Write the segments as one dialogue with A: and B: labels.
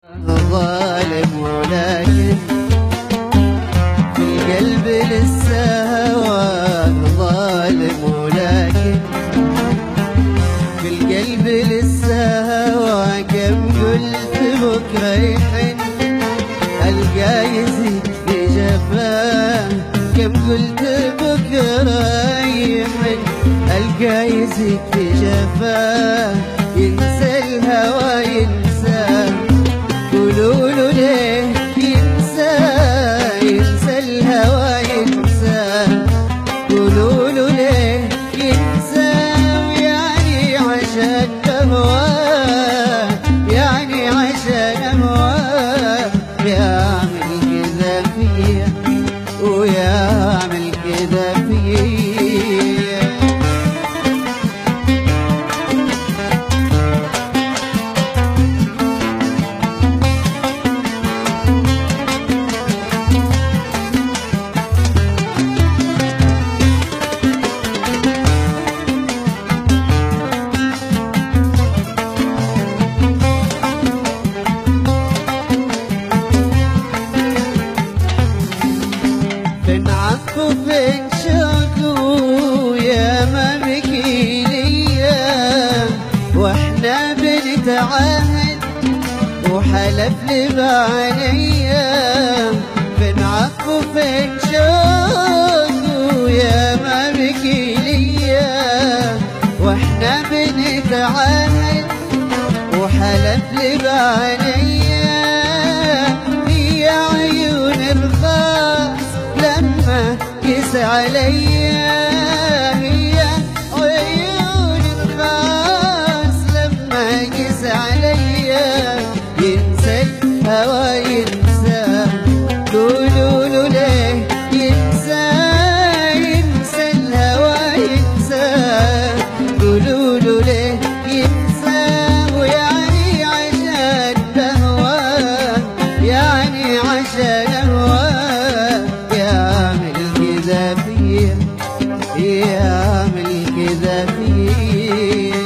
A: ظالم ولكن في القلب لسه هواك ظالم ولكن في القلب لسه هواك كم قلت بكره يحن القى يزيد في جفاه كم قلت بكره يحن القى يزيد في جفاه ينسى الهوى ينسى قولوا له ليه ينسى ينسى الهوى ينسى قولوا له ليه ينسى ويعني عشان هواه يعني عشان هواه يعمل كذا فيا ويعمل كذا فيا فين عفو فين شوقه يا ما بكي ليا واحنا بنتعاهد وحلف لي بعليا فين عفو فين شوقه يا ما بكي ليا واحنا بنتعاهد وحلف لي بعليا هي عيون الخاص لما قس عليا هي عيون الخاص لما قس عليا ينسى الهوى ينسى قولوا له ليه ينسى ينسى الهوى ينسى قولوا له ليه ينسى ويعني عشان بهواه يعني عشان هواه يعمل كذا فيا يعمل كذا فيا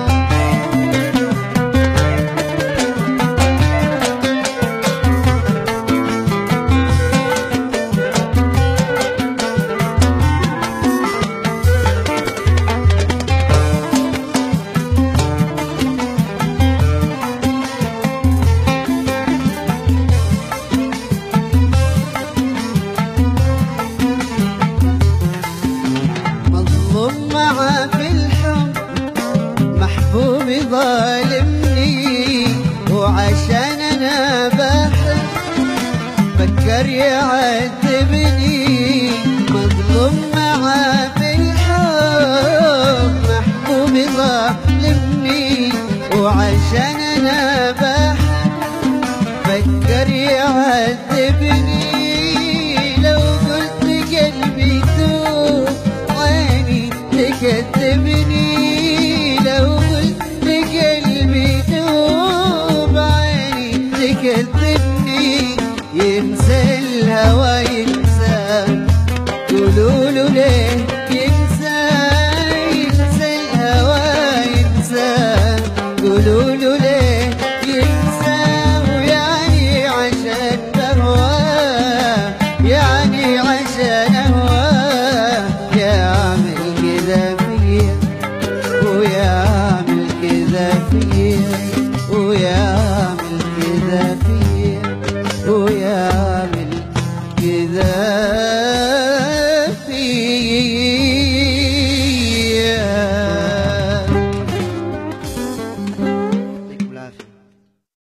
A: مظلوم معاه في الحب محبوبي ظالمني وعشان انا بحب فكر يعذبني مظلوم معاه في الحب محبوبي ظالمني وعشان انا بحب فكر يعذبني لو قلت قلبي توب عيني تكذبني لو قلت قلبي توب عيني تكذبني